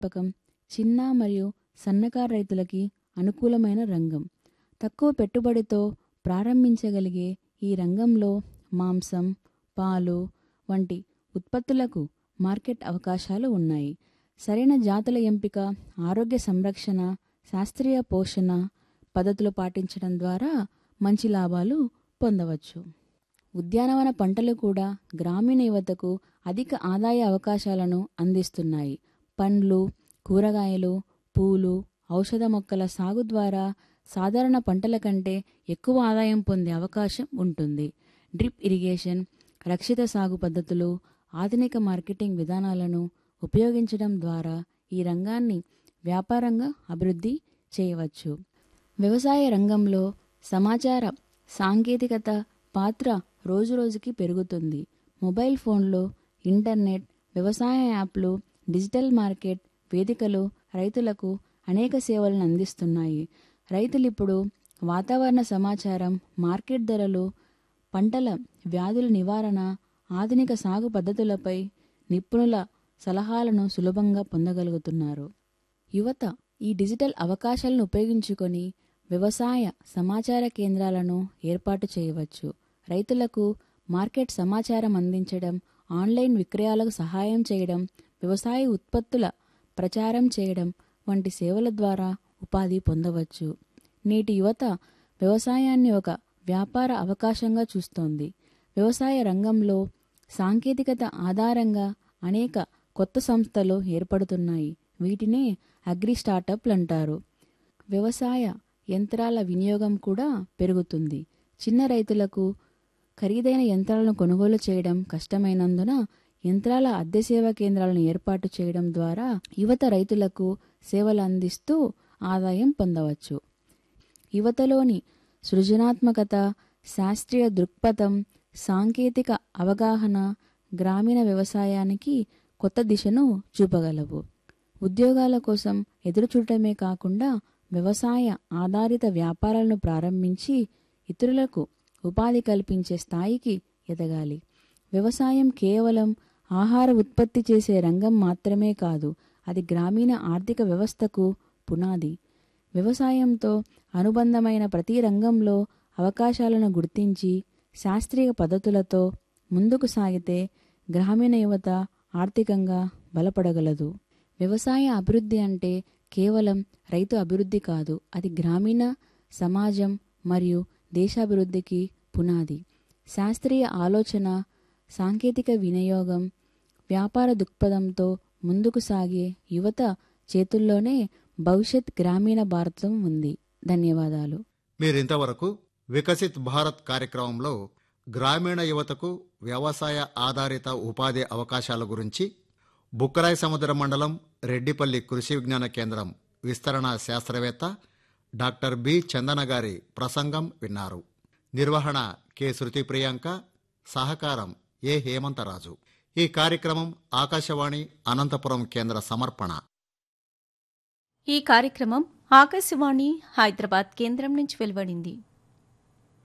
పెంపకం చిన్న మరియు సన్నకారు రైతులకి అనుకూలమైన రంగం తక్కువ పెట్టుబడితో ప్రారంభించగలిగే ఈ రంగంలో మాంసం పాలు వంటి ఉత్పత్తులకు మార్కెట్ అవకాశాలు ఉన్నాయి సరైన జాతుల ఎంపిక ఆరోగ్య సంరక్షణ శాస్త్రీయ పోషణ పద్ధతులు పాటించడం ద్వారా మంచి లాభాలు పొందవచ్చు ఉద్యానవన పంటలు కూడా గ్రామీణ యువతకు అధిక ఆదాయ అవకాశాలను అందిస్తున్నాయి పండ్లు కూరగాయలు పూలు ఔషధ మొక్కల సాగు ద్వారా సాధారణ పంటల కంటే ఎక్కువ ఆదాయం పొందే అవకాశం ఉంటుంది డ్రిప్ ఇరిగేషన్ రక్షిత సాగు పద్ధతులు ఆధునిక మార్కెటింగ్ విధానాలను ఉపయోగించడం ద్వారా ఈ రంగాన్ని వ్యాపారంగా అభివృద్ధి చేయవచ్చు వ్యవసాయ రంగంలో సమాచార సాంకేతికత పాత్ర రోజురోజుకి పెరుగుతుంది మొబైల్ ఫోన్లు ఇంటర్నెట్ వ్యవసాయ యాప్లు డిజిటల్ మార్కెట్ వేదికలు రైతులకు అనేక సేవలను అందిస్తున్నాయి రైతులు ఇప్పుడు వాతావరణ సమాచారం మార్కెట్ ధరలు పంటల వ్యాధుల నివారణ ఆధునిక సాగు పద్ధతులపై నిపుణుల సలహాలను సులభంగా పొందగలుగుతున్నారు యువత ఈ డిజిటల్ అవకాశాలను ఉపయోగించుకొని వ్యవసాయ సమాచార కేంద్రాలను ఏర్పాటు చేయవచ్చు రైతులకు మార్కెట్ సమాచారం అందించడం ఆన్లైన్ విక్రయాలకు సహాయం చేయడం వ్యవసాయ ఉత్పత్తుల ప్రచారం చేయడం వంటి సేవల ద్వారా ఉపాధి పొందవచ్చు నేటి యువత వ్యవసాయాన్ని ఒక వ్యాపార అవకాశంగా చూస్తోంది వ్యవసాయ రంగంలో సాంకేతికత ఆధారంగా అనేక కొత్త సంస్థలు ఏర్పడుతున్నాయి వీటినే అగ్రి స్టార్టప్లు అంటారు వ్యవసాయ యంత్రాల వినియోగం కూడా పెరుగుతుంది చిన్న రైతులకు ఖరీదైన యంత్రాలను కొనుగోలు చేయడం కష్టమైనందున యంత్రాల అద్దె సేవా కేంద్రాలను ఏర్పాటు చేయడం ద్వారా యువత రైతులకు సేవలు అందిస్తూ ఆదాయం పొందవచ్చు యువతలోని సృజనాత్మకత శాస్త్రీయ దృక్పథం సాంకేతిక అవగాహన గ్రామీణ వ్యవసాయానికి కొత్త దిశను చూపగలవు ఉద్యోగాల కోసం ఎదురుచూడటమే కాకుండా వ్యవసాయ ఆధారిత వ్యాపారాలను ప్రారంభించి ఇతరులకు ఉపాధి కల్పించే స్థాయికి ఎదగాలి వ్యవసాయం కేవలం ఆహార ఉత్పత్తి చేసే రంగం మాత్రమే కాదు అది గ్రామీణ ఆర్థిక వ్యవస్థకు పునాది వ్యవసాయంతో అనుబంధమైన ప్రతి రంగంలో అవకాశాలను గుర్తించి శాస్త్రీయ పద్ధతులతో ముందుకు సాగితే గ్రామీణ యువత ఆర్థికంగా బలపడగలదు వ్యవసాయ అభివృద్ధి అంటే కేవలం రైతు అభివృద్ధి కాదు అది గ్రామీణ సమాజం మరియు దేశాభివృద్ధికి పునాది శాస్త్రీయ ఆలోచన సాంకేతిక వినియోగం వ్యాపార దృక్పథంతో ముందుకు సాగే యువత చేతుల్లోనే భవిష్యత్ గ్రామీణ భారతం ఉంది ధన్యవాదాలు మీరింతవరకు వికసిత్ భారత్ కార్యక్రమంలో గ్రామీణ యువతకు వ్యవసాయ ఆధారిత ఉపాధి అవకాశాల గురించి బుక్కరాయి సముద్ర మండలం రెడ్డిపల్లి కృషి విజ్ఞాన కేంద్రం విస్తరణ శాస్త్రవేత్త డాక్టర్ బి చందన గారి ప్రసంగం విన్నారు నిర్వహణ కె శృతి ప్రియాంక సహకారం ఏ హేమంతరాజు ఈ కార్యక్రమం ఆకాశవాణి అనంతపురం కేంద్ర సమర్పణ ఈ కార్యక్రమం ఆకాశవాణి హైదరాబాద్ కేంద్రం నుంచి వెలువడింది